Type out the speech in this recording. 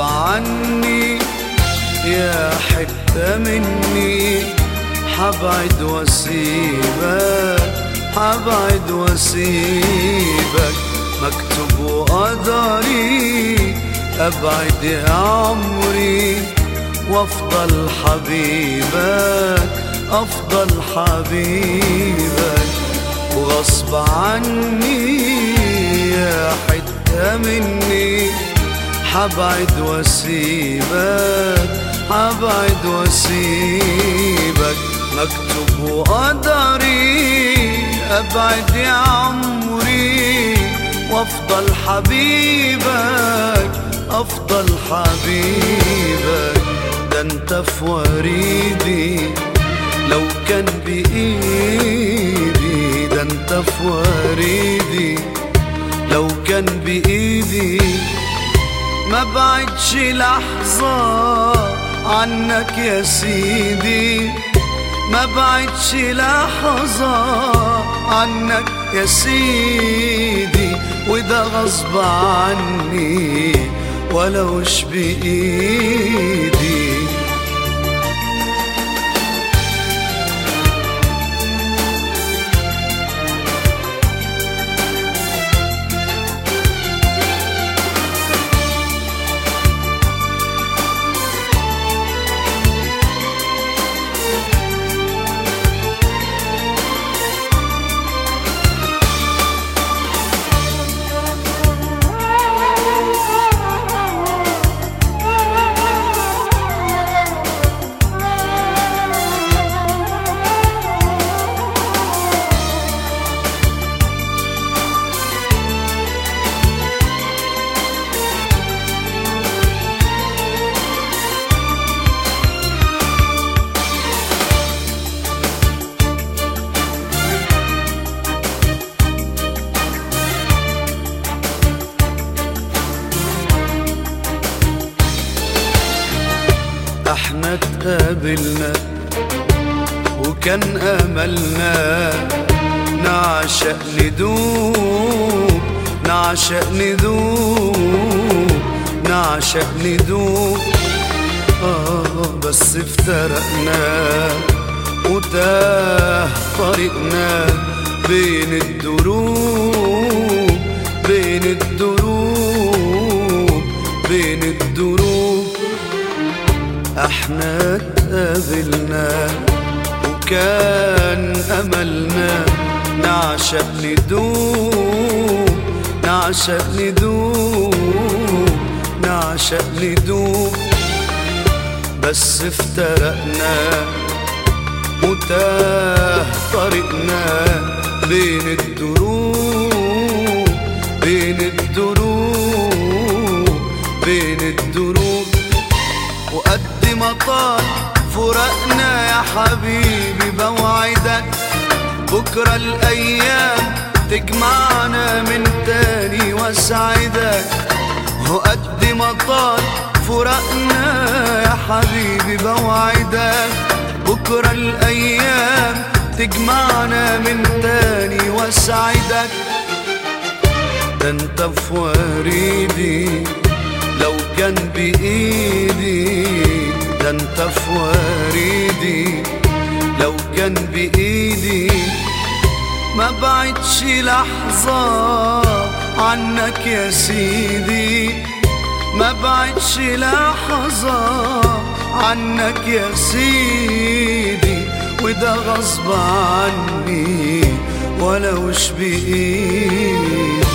عني يا حتة مني حبعد واسيبك حبعد واسيبك مكتوب وقدري ابعد يا عمري وافضل حبيبك افضل حبيبك وغصب عني يا حتة مني حبعد واسيبك حبعد واسيبك مكتوب وقدري ابعد يا عمري وافضل حبيبك افضل حبيبك ده انت في وريدي لو كان بايدي ده انت في وريدي لو كان بايدي ما بعدش لحظة عنك يا سيدي ما بعدش لحظة عنك يا سيدي وده غصب عني ولوش بإيدي احنا اتقابلنا وكان املنا نعشق ندوب نعشق ندوب نعشق ندوب آه بس افترقنا وتاه طريقنا بين الدروب بين الدروب بين الدروب احنا اتقابلنا وكان املنا نعشق ندوب نعشق ندوب نعشق ندوب بس افترقنا وتاه طريقنا بين الدروب بين الدروب بين الدروب وقد ما طال فراقنا يا حبيبي بوعدك بكرة الأيام تجمعنا من تاني واسعدك وقد ما طال فراقنا يا حبيبي بوعدك بكرة الأيام تجمعنا من تاني واسعدك ده انت في وريدي لو كان بإيدي ده انت في وريدي لو كان بإيدي ما بعدش لحظة عنك يا سيدي ما بعدش لحظة عنك يا سيدي وده غصب عني ولوش بإيدي